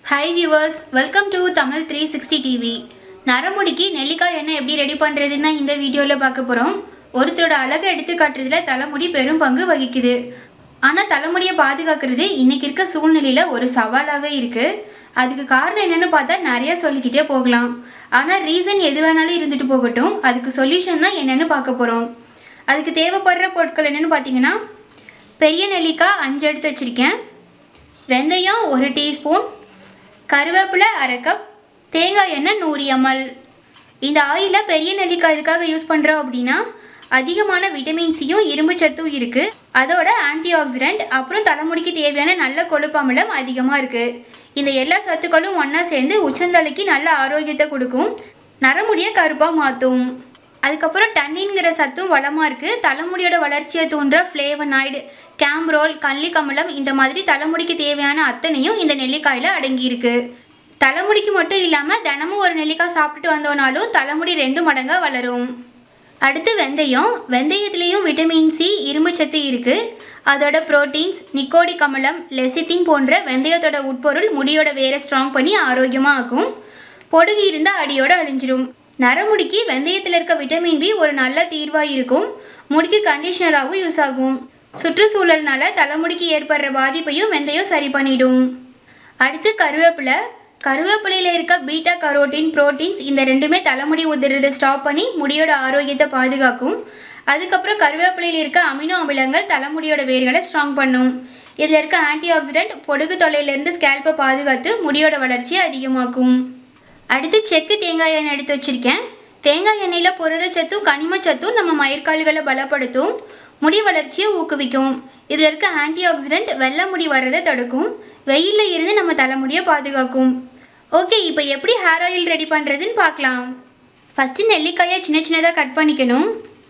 hi viewers welcome to Tamil three sixty TV நரமுடிக்கு நெல்லிக்காய் எண்ணெய் எப்படி ரெடி பண்ணுறதுன்னு தான் இந்த வீடியோவில் பார்க்க போகிறோம் ஒருத்தரோட அழகை எடுத்து காட்டுறதுல தலைமுடி பெரும் பங்கு வகிக்குது ஆனால் தலைமுடியை பாதுகாக்கிறது இன்னைக்கு இருக்க சூழ்நிலையில் ஒரு சவாலாகவே இருக்குது அதுக்கு காரணம் என்னன்னு பார்த்தா நிறைய சொல்லிக்கிட்டே போகலாம் ஆனால் ரீசன் எது வேணாலும் இருந்துட்டு போகட்டும் அதுக்கு சொல்யூஷன் தான் என்னென்னு பார்க்க போகிறோம் அதுக்கு தேவைப்படுற பொருட்கள் என்னென்னு பார்த்தீங்கன்னா பெரிய நெல்லிக்காய் அஞ்சு எடுத்து வச்சுருக்கேன் வெந்தயம் ஒரு டீஸ்பூன் கருவேப்பிலை அரை கப் தேங்காய் எண்ணெய் நூறு எம்எல் இந்த ஆயிலை பெரிய நெல்லிக்காய் எதுக்காக யூஸ் பண்ணுறோம் அப்படின்னா அதிகமான விட்டமின் சியும் இரும்பு சத்தும் இருக்குது அதோட ஆன்டி ஆக்சிடென்ட் அப்புறம் தலைமுடிக்கு தேவையான நல்ல கொழுப்பு அமிலம் அதிகமாக இருக்குது இந்த எல்லா சத்துக்களும் ஒன்றா சேர்ந்து உச்சந்தலைக்கு நல்ல ஆரோக்கியத்தை கொடுக்கும் நரமுடியை கருப்பாக மாற்றும் அதுக்கப்புறம் டன்னின்கிற சத்தும் வளமாக இருக்குது தலைமுடியோட வளர்ச்சியை தூண்டுற ஃப்ளேவனாய்டு கேம்ரோல் கள்ளிக் அமிலம் இந்த மாதிரி தலைமுடிக்கு தேவையான அத்தனையும் இந்த நெல்லிக்காயில் அடங்கியிருக்கு தலைமுடிக்கு மட்டும் இல்லாமல் தினமும் ஒரு நெல்லிக்காய் சாப்பிட்டுட்டு வந்தோனாலும் தலைமுடி ரெண்டு மடங்காக வளரும் அடுத்து வெந்தயம் வெந்தயத்துலேயும் விட்டமின் சி இரும்பு சத்து இருக்குது அதோட புரோட்டீன்ஸ் நிக்கோடிக் அமிலம் லெசித்தின் போன்ற வெந்தயத்தோட உட்பொருள் முடியோட வேரை ஸ்ட்ராங் பண்ணி ஆரோக்கியமாக ஆக்கும் பொடுகு இருந்தால் அடியோட அழிஞ்சிரும் நரமுடிக்கு வெந்தயத்தில் இருக்க விட்டமின் பி ஒரு நல்ல தீர்வாக இருக்கும் முடிக்கு கண்டிஷனராகவும் யூஸ் ஆகும் சுற்றுச்சூழல்னால தலைமுடிக்கு ஏற்படுற பாதிப்பையும் வெந்தயம் சரி பண்ணிடும் அடுத்து கருவேப்பிலை கருவேப்பிலையில் இருக்க பீட்டா கரோட்டின் புரோட்டீன்ஸ் இந்த ரெண்டுமே தலைமுடி உதிர்றதை ஸ்டாப் பண்ணி முடியோட ஆரோக்கியத்தை பாதுகாக்கும் அதுக்கப்புறம் கருவேப்பிலையில் இருக்க அமினோ அமிலங்கள் தலைமுடியோட வேர்களை ஸ்ட்ராங் பண்ணும் இதில் இருக்க ஆன்டி ஆக்சிடென்ட் பொடுகு தொல்லையிலேருந்து ஸ்கேல்பை பாதுகாத்து முடியோட வளர்ச்சியை அதிகமாக்கும் அடுத்து செக்கு தேங்காய் எண்ணெய் எடுத்து வச்சுருக்கேன் தேங்காய் எண்ணெயில் புரதச்சத்தும் கனிமச்சத்தும் நம்ம மயிர்கால்களை பலப்படுத்தும் முடி வளர்ச்சியை ஊக்குவிக்கும் இதில் இருக்க ஆன்டி ஆக்சிடென்ட் வெள்ளை முடி வர்றதை தடுக்கும் வெயிலில் இருந்து நம்ம தலைமுடியை பாதுகாக்கும் ஓகே இப்போ எப்படி ஹேர் ஆயில் ரெடி பண்ணுறதுன்னு பார்க்கலாம் ஃபஸ்ட்டு நெல்லிக்காயை சின்ன சின்னதாக கட் பண்ணிக்கணும்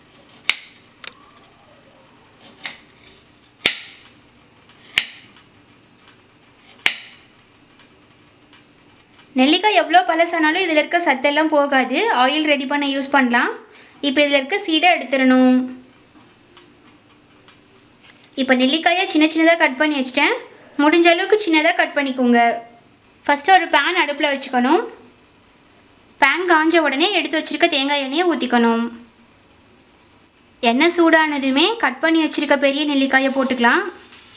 நெல்லிக்காய் எவ்வளோ பழசானாலும் இதில் இருக்க சத்தெல்லாம் போகாது ஆயில் ரெடி பண்ண யூஸ் பண்ணலாம் இப்போ இதில் இருக்க சீடை எடுத்துடணும் இப்போ நெல்லிக்காயை சின்ன சின்னதாக கட் பண்ணி வச்சிட்டேன் முடிஞ்ச அளவுக்கு சின்னதாக கட் பண்ணிக்கோங்க ஃபஸ்ட்டு ஒரு பேன் அடுப்பில் வச்சுக்கணும் பேன் காஞ்ச உடனே எடுத்து வச்சுருக்க தேங்காய் எண்ணெயை ஊற்றிக்கணும் எண்ணெய் சூடானதுமே கட் பண்ணி வச்சுருக்க பெரிய நெல்லிக்காயை போட்டுக்கலாம்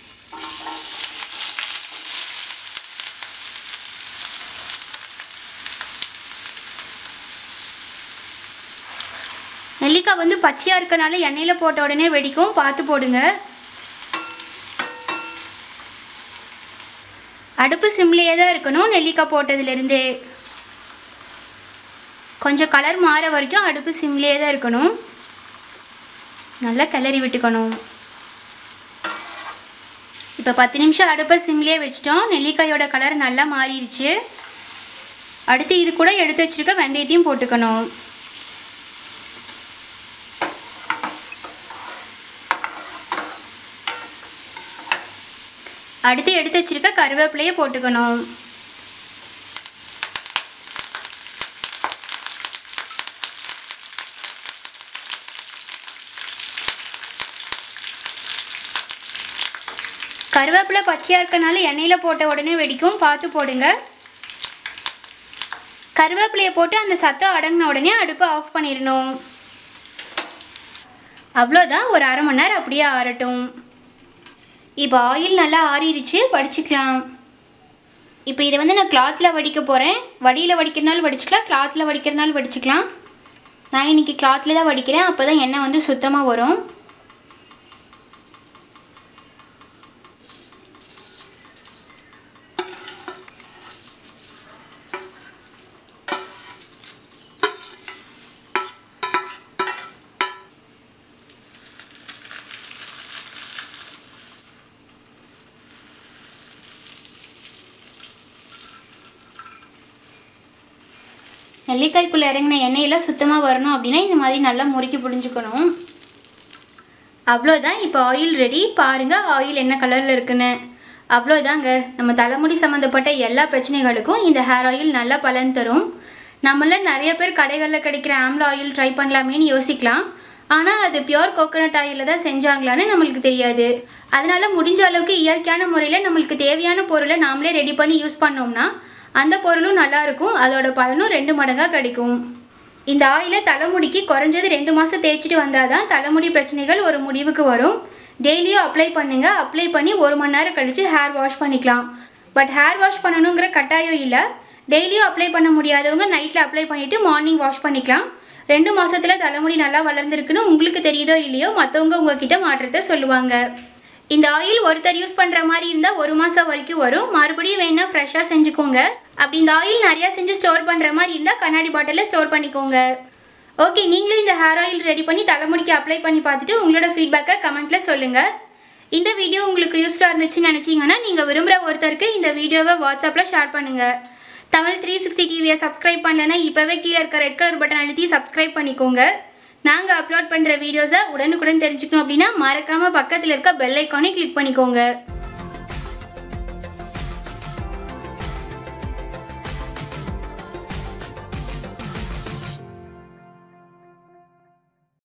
நெல்லிக்காய் வந்து பச்சையாக இருக்கனால எண்ணெயில் போட்ட உடனே வெடிக்கும் பார்த்து போடுங்க அடுப்பு சிம்லேயே தான் இருக்கணும் நெல்லிக்காய் போட்டதுலேருந்தே கொஞ்சம் கலர் மாற வரைக்கும் அடுப்பு சிம்லேயே தான் இருக்கணும் நல்லா கிளறி விட்டுக்கணும் இப்போ பத்து நிமிஷம் அடுப்பை சிம்லேயே வச்சிட்டோம் நெல்லிக்காயோட கலர் நல்லா மாறிடுச்சு அடுத்து இது கூட எடுத்து வச்சுருக்க வெந்தயத்தையும் போட்டுக்கணும் அடுத்து எடுத்து வச்சிருக்க கருவேப்பிலையை போட்டுக்கணும் கருவேப்பிலை பச்சையாக இருக்கனால எண்ணெயில் போட்ட உடனே வெடிக்கும் பார்த்து போடுங்க கருவேப்பிலையை போட்டு அந்த சத்தம் அடங்கின உடனே அடுப்பை ஆஃப் பண்ணிடணும் அவ்வளோதான் ஒரு அரை மணி நேரம் அப்படியே ஆறட்டும் இப்போ ஆயில் நல்லா ஆறிடுச்சு வடிச்சுக்கலாம் இப்போ இதை வந்து நான் கிளாத்தில் வடிக்க போகிறேன் வடியில் வடிக்கிறனாலும் வடிச்சுக்கலாம் கிளாத்தில் வடிக்கிறனாலும் வடிச்சுக்கலாம் நான் இன்றைக்கி கிளாத்தில் தான் வடிக்கிறேன் அப்போ தான் எண்ணெய் வந்து சுத்தமாக வரும் நெல்லிக்காய்க்குள்ளே இறங்கின எண்ணெயெல்லாம் சுத்தமாக வரணும் அப்படின்னா இந்த மாதிரி நல்லா முறுக்கி புழிஞ்சுக்கணும் அவ்வளோதான் இப்போ ஆயில் ரெடி பாருங்கள் ஆயில் என்ன கலரில் இருக்குன்னு அவ்வளோதாங்க நம்ம தலைமுடி சம்மந்தப்பட்ட எல்லா பிரச்சனைகளுக்கும் இந்த ஹேர் ஆயில் நல்லா பலன் தரும் நம்மள நிறைய பேர் கடைகளில் கிடைக்கிற ஆம்ல ஆயில் ட்ரை பண்ணலாமேன்னு யோசிக்கலாம் ஆனால் அது பியோர் கோகோனட் ஆயிலில் தான் செஞ்சாங்களான்னு நம்மளுக்கு தெரியாது அதனால முடிஞ்ச அளவுக்கு இயற்கையான முறையில் நம்மளுக்கு தேவையான பொருளை நாமளே ரெடி பண்ணி யூஸ் பண்ணோம்னா அந்த பொருளும் நல்லா இருக்கும் அதோட பலனும் ரெண்டு மடங்காக கிடைக்கும் இந்த ஆயிலை தலைமுடிக்கு குறைஞ்சது ரெண்டு மாதம் தேய்ச்சிட்டு வந்தால் தான் தலைமுடி பிரச்சனைகள் ஒரு முடிவுக்கு வரும் டெய்லியும் அப்ளை பண்ணுங்க அப்ளை பண்ணி ஒரு மணி நேரம் கழித்து ஹேர் வாஷ் பண்ணிக்கலாம் பட் ஹேர் வாஷ் பண்ணணுங்கிற கட்டாயம் இல்லை டெய்லியும் அப்ளை பண்ண முடியாதவங்க நைட்டில் அப்ளை பண்ணிவிட்டு மார்னிங் வாஷ் பண்ணிக்கலாம் ரெண்டு மாசத்துல தலைமுடி நல்லா வளர்ந்துருக்குன்னு உங்களுக்கு தெரியுதோ இல்லையோ மற்றவங்க உங்ககிட்ட மாற்றத்தை சொல்லுவாங்க இந்த ஆயில் ஒருத்தர் யூஸ் பண்ணுற மாதிரி இருந்தால் ஒரு மாதம் வரைக்கும் வரும் மறுபடியும் வேணா ஃப்ரெஷ்ஷாக செஞ்சுக்கோங்க அப்படி இந்த ஆயில் நிறையா செஞ்சு ஸ்டோர் பண்ணுற மாதிரி இருந்தால் கண்ணாடி பாட்டிலில் ஸ்டோர் பண்ணிக்கோங்க ஓகே நீங்களும் இந்த ஹேர் ஆயில் ரெடி பண்ணி தலைமுடிக்கு அப்ளை பண்ணி பார்த்துட்டு உங்களோட ஃபீட்பேக்கை கமெண்ட்டில் சொல்லுங்கள் இந்த வீடியோ உங்களுக்கு யூஸ்ஃபுல்லாக இருந்துச்சுன்னு நினச்சிங்கன்னா நீங்கள் விரும்புகிற ஒருத்தருக்கு இந்த வீடியோவை வாட்ஸ்அப்பில் ஷேர் பண்ணுங்கள் தமிழ் த்ரீ சிக்ஸ்டி டிவியை சப்ஸ்கிரைப் பண்ணலைன்னா இப்போவே கீழே இருக்க ரெட் கலர் பட்டன் அழுத்தி சப்ஸ்கிரைப் பண்ணிக்கோங்க நாங்கள் அப்லோட் பண்ணுற வீடியோஸை உடனுக்குடன் தெரிஞ்சுக்கணும் அப்படின்னா மறக்காமல் பக்கத்தில் இருக்க பெல் ஐக்கானை கிளிக் பண்ணிக்கோங்க